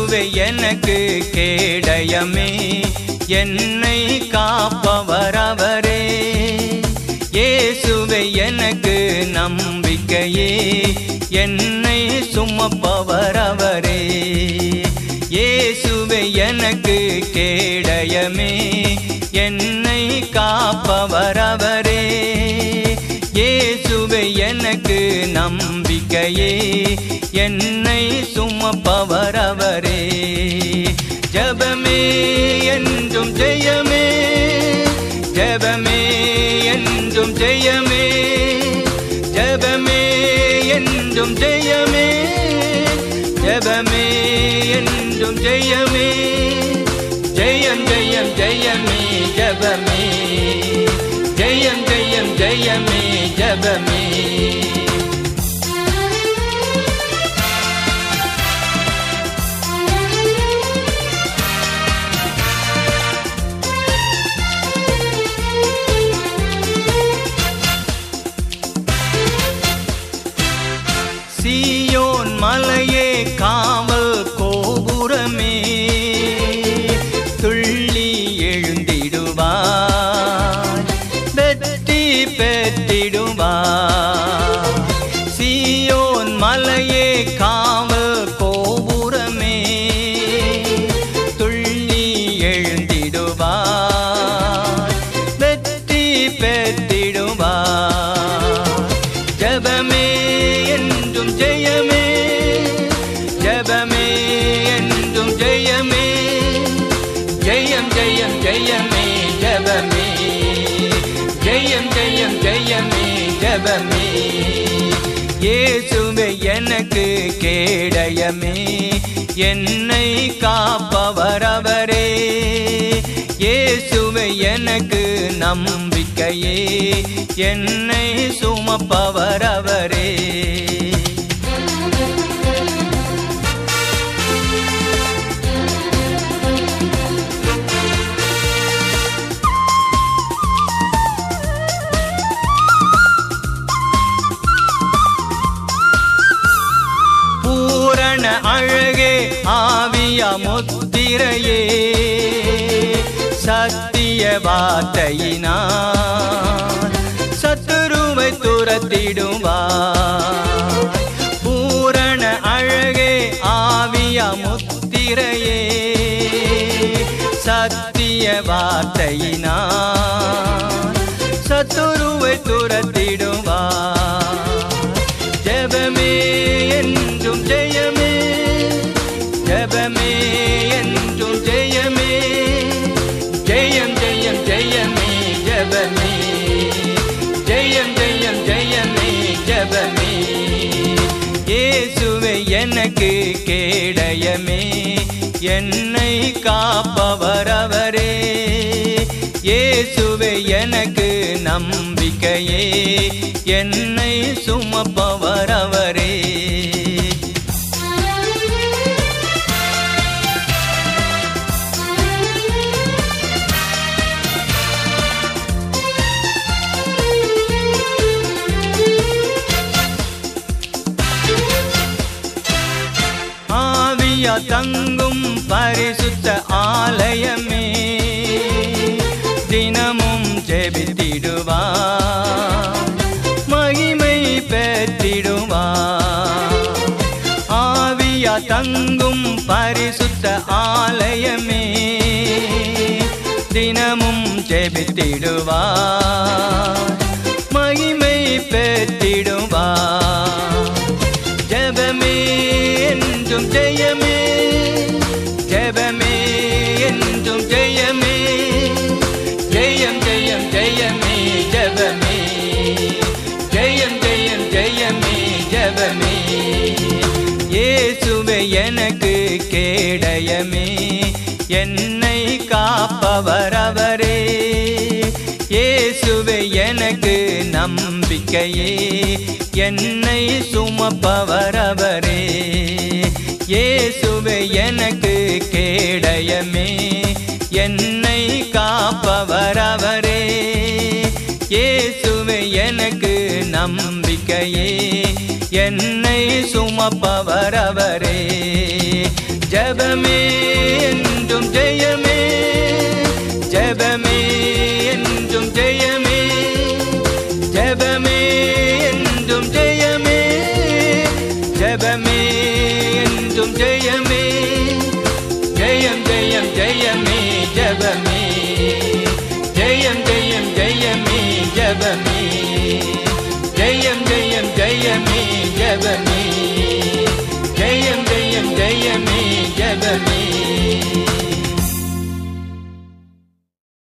இயேசுவே எனக்கு கேடயமே என்னை காப்பவர் அவரே இயேசுவே எனக்கு நம்பிக்கையே என்னை சுமப்பவர் அவரே இயேசுவே எனக்கு கேடயமே என்னை காப்பவர் அவரே இயேசுவே எனக்கு நம்பிக்கையே என்னை சுமப்பவர் அவரே ஜபமே என்றும் ஜெயமே ஜபமே என்றும் ஜெயமே ஜபமே என்றும் ஜெயமே ஜபமே என்றும் ஜெயமே ஜெயம் ஜெயம் ஜெயமே ஜபமே ஜெயம் ஜெயம் ஜெயமே ஜபமே சீயோன் மலையே காவல் கோபுரமே துள்ளி எழுந்திடுவார் வெற்றி பெற்றிடுவார் சீயோன் மலையே காவல் கோபுரமே துள்ளி எழுந்திடுவார் வெற்றி பெற்றிடுவார் ஜபமே என்றும் ஜெயமே ஜபமே என்றும் ஜெயமே ஜெயம் ஜெயம் ஜெயமே ஜபமே ஜெயம் ஜெயம் ஜெயமே ஜபமே இயேசுவே எனக்கு கேடயமே என்னை காப்பவர் அவரே இயேசுவே எனக்கு நம்பிக்கையே என்னை சுமப்பவர் அவரே பூரண அழகே ஆவிய முத்திரையே சத்திய வார்த்தையினார் சத்துருவை துரத்திடுவார் பூரண அழகே ஆவிய முத்திரையே சத்திய வார்த்தையினார் சத்துருவை துரத்திடுவார் ஜெபமே என்றும் ஜெயமே ஜெபமே என்றும் ஜெயமே ஜெயம் ஜெயம் ஜெயமே ஜெபமே ஜெயம் ஜெயம் ஜெயமே ஜெபமே இயேசுவே எனக்கு கேடயமே என்னை காப்பவர் அவரே இயேசுவே எனக்கு நம்பிக்கையே என்னை சுமப்பவர் அவரே ஆவியா தங்கும் பரிசுத்த ஆலயமே தினமும் ஜெபித்திடுவார் மகிமை பெற்றிடுவார் ஆவியா தங்கும் பரிசுத்த ஆலயமே தினமும் ஜெபித்திடுவார் மகிமை பெற்றிடுவார் ஜெபமே என்றும் ஜெயமே ஜெபமே என்றும் ஜெயமே ஜெயம் ஜெயம் ஜெயமே ஜெபமே ஜெயம் ஜெயம் ஜெயமே ஜெபமே இயேசுவே எனக்கு கேடயமே என்னை காப்பவர் அவரே இயேசுவே எனக்கு நம்பிக்கையே என்னை சுமப்பவர் அவரே இயேசுவே எனக்கு கேடயமே என்னை காப்பவர் அவரே இயேசுவே எனக்கு நம்பிக்கையே என்னை சுமப்பவர் அவரே ஜபமே என்றும் ஜெயமே ஜபமே என்றும் ஜெயமே ஜபமே என்றும் ஜெயமே ஜபமே என்றும் ஜெயமே ஜெயம் ஜெயம் ஜெயமே ஜபமே ஜெயம் ஜெயம் ஜெயமே ஜபமே ஜெயம் ஜெயம் ஜெயமே ஜபமே ஜெயம் ஜெயம் ஜெயமே ஜபமே